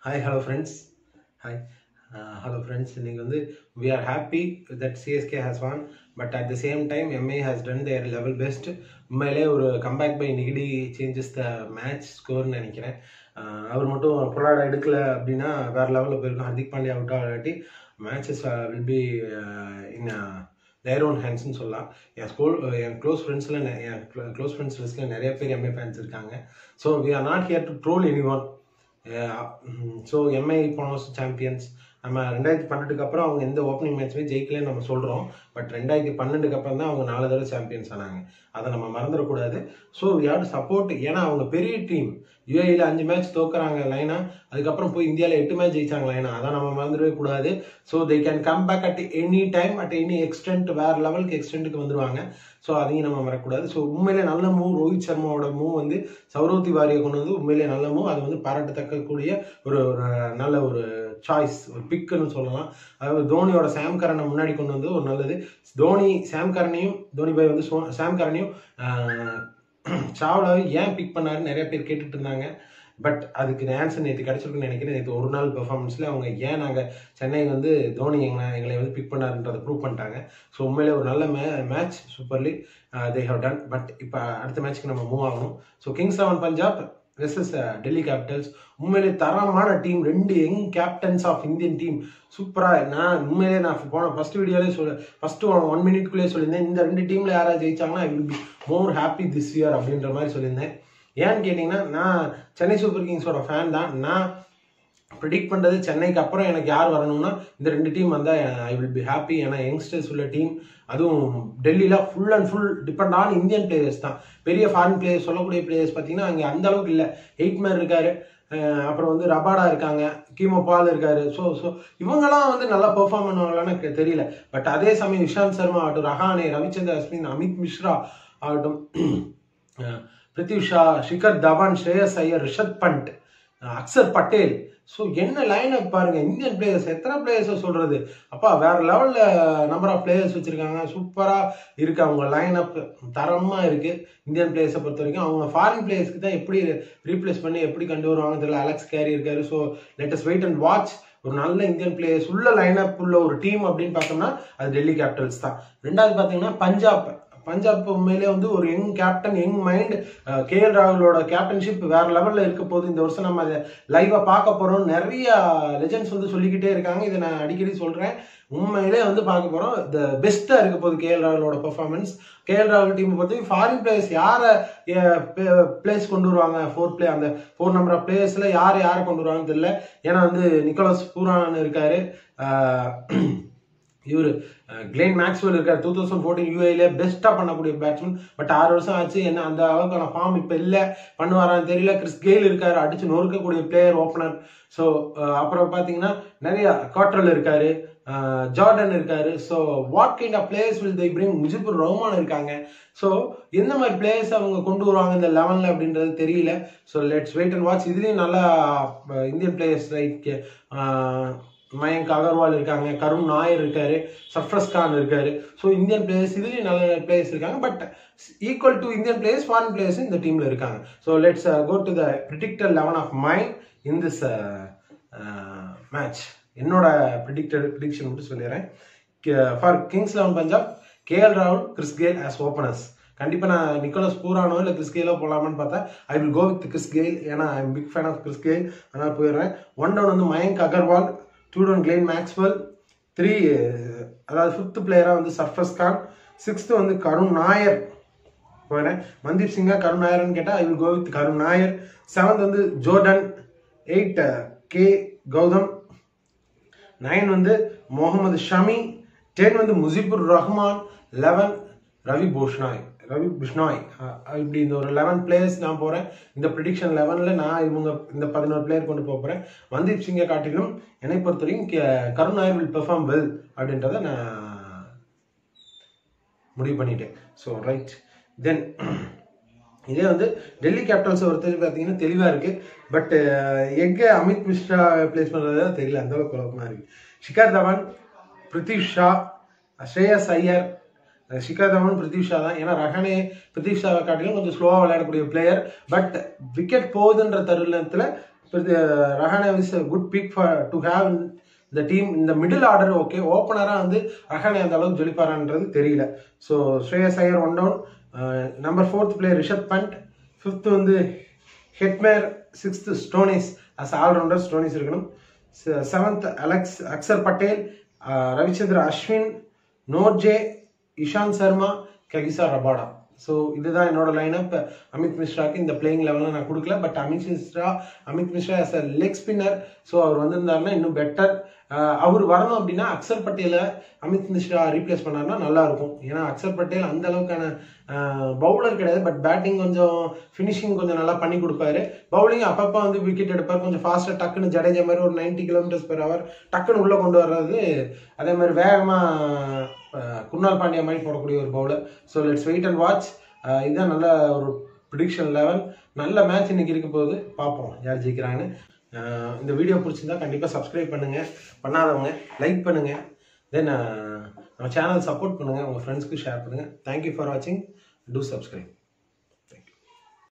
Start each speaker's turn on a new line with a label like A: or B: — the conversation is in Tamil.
A: hi hello friends hi hello friends இன்னைக்கு வந்து we are happy that CSK has won but at the same time MA has done their level best உண்மையிலே ஒரு comeback by Ngidi changes the match ஸ்கோர்னு நினைக்கிறேன் ஆஹ் அவர் மட்டும் பொலாட எடுக்கல அப்படின்னா வேற லெவலில் போயிருக்கும் ஹர்திக் பாண்டியா அவுட் ஆகாட்டி matches will be in their own ஹேண்ட்ஸ்னு சொல்லலாம் என் ஸ்கூல் என் க்ளோஸ் ஃப்ரெண்ட்ஸில் என் க்ளோஸ் ஃப்ரெண்ட்ஸ் லிஸ்ட்டில் நிறைய பேர் எம்ஏ ஃபேன்ஸ் இருக்காங்க so we are not here to troll any one so MI போனோஸ் சாம்பியன்ஸ் நம்ம ரெண்டாயிரத்தி பன்னெண்டுக்கு அப்புறம் அவங்க எந்த ஓப்பனிங் மேட்ச்மே ஜெயிக்கலன்னு நம்ம சொல்கிறோம் பட் ரெண்டாயிரத்தி பன்னெண்டுக்கு அப்புறம் தான் அவங்க நாலு தடவை சாம்பியன்ஸ் ஆனாங்க அதை நம்ம மறந்துடக்கூடாது ஸோ யார் சப்போர்ட் ஏன்னா அவங்க பெரிய டீம் யூஏயில் அஞ்சு மேட்ச் தோக்குறாங்க லைனா அதுக்கப்புறம் போய் இந்தியாவில் எட்டு மேட்ச் ஜெயிச்சாங்க லைனா அதை நம்ம மறந்துடவே கூடாது so they can come back at any time at any extent வேற லெவலுக்கு எக்ஸ்டென்ட்டுக்கு வந்துருவாங்க ஸோ அதையும் நம்ம மறக்கக்கூடாது ஸோ உண்மையிலே நல்ல மூவ் ரோஹித் சர்மாவோட மூவ் வந்து சௌரவ் திவாரியை கொண்டு வந்து உண்மையிலே நல்ல மூவ் அது வந்து பாராட்டத்தக்கக்கூடிய ஒரு ஒரு நல்ல ஒரு சாய்ஸ் ஒரு பிக்குன்னு சொல்லலாம் அதாவது தோனியோட சாம் கரனை முன்னாடி கொண்டு வந்து ஒரு நல்லது தோனி சாம் கரனையும் தோனி பாய் வந்து சோ- சாம் கரனையும் சாவ்லாவை ஏன் பிக் பண்ணாருன்னு நிறைய பேர் கேட்டுட்டு இருந்தாங்க பட் அதுக்கு ஆன்சர் நேற்று கிடைச்சிருக்குன்னு நினைக்கிறேன் நேற்று ஒரு நாள் பெர்ஃபார்மன்ஸில் அவங்க ஏன் நாங்கள் சென்னை வந்து தோனி எங்களை எங்களை வந்து பிக் பண்ணாருன்றதை ப்ரூவ் பண்ணிட்டாங்க ஸோ உண்மையிலே ஒரு நல்ல மே match super league they have done but இப்போ அடுத்த மேட்ச்க்கு நம்ம மூவ் ஆகணும் so Kings Seven Punjab versus Delhi Capitals உண்மையிலே தரமான டீம் ரெண்டு young captains of Indian team சூப்பராக நான் உண்மையிலே நான் போன ஃபர்ஸ்ட் வீடியோலே சொல்ல ஃபர்ஸ்ட் ஒன் ஒன் மினிட்குள்ளே சொல்லியிருந்தேன் இந்த ரெண்டு டீமில் யாராவது ஜெயிச்சாங்கன்னா I will be more happy this year அப்படின்ற மாதிரி சொல்லியிருந்தேன் ஏன்னு கேட்டிங்கன்னா நான் சென்னை சூப்பர் கிங்ஸோட ஃபேன் தான் நான் ப்ரிடிக்ட் பண்ணுறது சென்னைக்கு அப்புறம் எனக்கு யார் வரணும்னா இந்த ரெண்டு டீம் வந்தால் ஐ வில் பி ஹாப்பி ஏன்னா யங்ஸ்டர்ஸ் உள்ள டீம் அதுவும் டெல்லியில் full and full depend on Indian players தான் பெரிய ஃபாரின் பிளேயர்ஸ் சொல்லக்கூடிய பிளேயர்ஸ் பார்த்தீங்கன்னா அங்கே அந்த அளவுக்கு இல்லை எயிட் மேன் இருக்காரு அஹ் அப்புறம் வந்து ரபாடா இருக்காங்க கீமோ பால் இருக்காரு ஸோ ஸோ இவங்கெல்லாம் வந்து நல்லா பெர்ஃபார்ம் பண்ணுவாங்களான்னு எனக்கு தெரியல பட் அதே சமயம் இஷாந்த் சர்மா ஆகட்டும் ரஹானே ரவிச்சந்திர அஸ்வின் அமித் மிஸ்ரா ஆகட்டும் ah Prithvi Shaw Shikhar Dhawan Shreyas Iyer Rishabh Pant ah Axar Patel so என்ன லைன் அப் பாருங்க இந்தியன் பிளேயர்ஸ் எத்தனை பிளேயர்ஸை சொல்றது அப்பா வேற லெவல்ல நம்பர் ஆஃப் பிளேயர்ஸ் வச்சிருக்காங்க சூப்பரா இருக்கு அவங்க லைன் அப் தரமா இருக்கு இந்தியன் பிளேயர்ஸை பொறுத்த வரைக்கும் அவங்க ஃபாரின் பிளேயர்ஸ்க்கு தான் எப்படி ரீப்ளேஸ் பண்ணி எப்படி கொண்டு வருவாங்க தெரியல அலெக்ஸ் கேரி இருக்காரு so let's wait and watch ஒரு நல்ல இந்தியன் பிளேயர்ஸ் உள்ள லைன் அப் உள்ள ஒரு டீம் அப்படின்னு பார்த்தோம்னா அது டெல்லி கேபிட்டல்ஸ் தான் ரெண்டாவது பார்த்தீங்கன்னா பஞ்சாப் பஞ்சாப் உண்மையிலே வந்து ஒரு young captain young mind K L ராகுலோட கேப்டன்ஷிப் வேற லெவல்ல இருக்க போது இந்த வருஷம் நம்ம அதை லைவா பார்க்க போறோம் நிறைய லெஜெண்ட்ஸ் வந்து சொல்லிக்கிட்டே இருக்காங்க இதை நான் அடிக்கடி சொல்றேன் உண்மையிலே வந்து பார்க்க போறோம் த பெஸ்டா இருக்க போகுது கே எல் ராகுலோட பெர்ஃபார்மன்ஸ் கே எல் ராகுல் டீம் பொறுத்த ஃபாரின் பிளேயர்ஸ் யாரை பிளேஸ் கொண்டு வருவாங்க ஃபோர் பிளே அந்த ஃபோர் நம்பர் ஆஃப் பிளேயர்ஸ்ல யாரை யாரை கொண்டு வருவாங்கன்னு தெரியல ஏன்னா வந்து நிக்கோலஸ் பூரான் இருக்காரு இவர் கிளேன் மேக்ஸ்வெல் இருக்கார் டூ தௌசண்ட் ஃபோர்டீன் யூஏல பெஸ்ட்டாக பண்ணக்கூடிய பேட்ஸ்மேன் பட் ஆறு வருஷம் ஆச்சு என்ன அந்த அளவுக்கான ஃபார்ம் இப்போ இல்லை பண்ணுவாரான்னு தெரியல கிறிஸ் கெயில் இருக்காரு அடிச்சு நொறுக்கக்கூடிய பிளேயர் ஓப்பனர் ஸோ அப்புறம் பார்த்தீங்கன்னா நிறைய காட்ரல் இருக்காரு ஜார்டன் இருக்காரு so what kind of players will they bring Mujibur Rahman இருக்காங்க ஸோ எந்த மாதிரி பிளேயர்ஸ் அவங்க கொண்டு வருவாங்க இந்த லெவனில் அப்படின்றது தெரியல so let's wait and watch இதுலேயும் நல்லா Indian players like Mayank Agarwal இருக்காங்க கருண் நாயர் இருக்காரு சர்ஃப்ரஸ் கான் இருக்காரு ஸோ இந்தியன் பிளேயர்ஸ் இதுலேயும் நல்ல பிளேயர்ஸ் இருக்காங்க but equal to Indian players foreign players இந்த டீமில் இருக்காங்க so let's go to the predictor eleven of mind in this match என்னோட ப்ரிடிக்டர் ப்ரிடிக்ஷன் மட்டும் சொல்லிடுறேன் for Kings Eleven Punjab KL ராகுல் கிறிஸ் கேல் ஆஸ் ஓப்பனர்ஸ் கண்டிப்பா நான் நிக்கோலஸ் பூரானோ இல்லை கிறிஸ் கெயிலோ போகலாமான்னு பார்த்தா I will go with Chris Gayle ஏன்னா I am big fan of Chris Gayle அதனால் போயிடுறேன் ஒன் டவுன் வந்து Mayank Agarwal two down Glenn Maxwell three அதாவது ஃபிஃப்த் பிளேயராக வந்து சர்ஃபஸ் கான் சிக்ஸ்த்து வந்து கருண் நாயர் போயிடுறேன் மன்தீப் சிங்கா கருண் நாயர்னு கேட்டால் I will go with Karun Nair seventh வந்து Jordan eight K Gowtham nine வந்து முகமது ஷமி டென் வந்து முஜிபுர் ரஹ்மான் லெவன் ரவி போஷ்னாய் ரவி பிஷ்னாய் அஹ் இப்படி இந்த ஒரு லெவன் பிளேயர்ஸ் நான் போகிறேன் இந்த ப்ரிடிக்ஷன் லெவனில் நான் இவங்க இந்த பதினோரு பிளேயர் கொண்டு போக போகிறேன் மன்தீப் சிங்கை காட்டிலும் என்னை பொறுத்த வரைக்கும் கே- Karun Nair will perform well அப்படின்றத நான் முடிவு பண்ணிட்டேன் ஸோ ரைட் தென் இதே வந்து டெல்லி கேபிட்டல்ஸ் ஒருத்தர் பார்த்தீங்கன்னா தெளிவாக இருக்கு பட் எங்கே அமித் மிஸ்ரா பிளேஸ் பண்ணுறது தெரியல அந்த அளவுக்கு குழப்பமா இருக்கு ஷிகர் தவான் பிரித்திவ் ஷா ஸ்ரேயஸ் ஐயர் ஷிகர் தவான் பிரித்திவ் ஷா தான் ஏன்னா ரஹானே பிரித்திவ் ஷாவை காட்டிலும் கொஞ்சம் ஸ்லோவாக விளையாடக்கூடிய பிளேயர் பட் விக்கெட் போகுதுன்ற தருணத்தில் Rahane is good pick for to have இந்த டீம் இந்த மிடில் ஆர்டர் ஓகே ஓப்பனராக வந்து ரஹானே அந்த அளவுக்கு ஜொலிப்பாரான்றது தெரியல so Shreyas Iyer one down number fourth player Rishabh Pant fifth வந்து Hetmyer sixth Stoinis as all-rounder Stoinis இருக்கணும் seventh Alex Axar Patel ah, Ravichandra Ashwin Nortje Ishant Sharma Kagiso Rabada so இதுதான் என்னோட லைனப் அமித் மிஸ்ராக்கு இந்த பிளேயிங் லெவலில் நான் கொடுக்கல but Amit Mishra Amit Mishra as a leg spinner so அவர் வந்திருந்தாருன்னா இன்னும் பெட்டர் அவர் வரணும் அப்படின்னா அக்சர் பட்டேலை அமித் மிஸ்ரா ரீப்ளேஸ் பண்ணாருன்னா நல்லா இருக்கும் ஏன்னா அக்சர் பட்டேல் அந்த அளவுக்கான பவுலர் கிடையாது பட் பேட்டிங் கொஞ்சம் ஃபினிஷிங் கொஞ்சம் நல்லா பண்ணி கொடுப்பாரு பவுலிங் அப்பப்போ வந்து விக்கெட் எடுப்பார் கொஞ்சம் ஃபாஸ்ட்டாக டக்குன்னு ஜடேஜா மாதிரி ஒரு 90 கிலோமீட்டர்ஸ் பெர் ஹவர் டக்குன்னு உள்ளே கொண்டு வர்றது அதே மாதிரி வேகமாக குர்னால் பாண்டியா மாதிரி போடக்கூடிய ஒரு bowler so let's wait and watch இதுதான் நல்ல ஒரு ப்ரிடிக்ஷன் லெவல் நல்ல மேட்ச் இன்னைக்கு இருக்க போகுது பார்ப்போம் யார் ஜெயிக்கிறாங்கன்னு அஹ் இந்த வீடியோ பிடிச்சிருந்தா கண்டிப்பாக சப்ஸ்கிரைப் பண்ணுங்க பண்ணாதவங்க லைக் பண்ணுங்க தென் நம்ம சேனல் சப்போர்ட் பண்ணுங்க உங்கள் ஃப்ரெண்ட்ஸ்க்கு ஷேர் பண்ணுங்க தேங்க்யூ ஃபார் வாட்சிங் டூ சப்ஸ்கிரைப்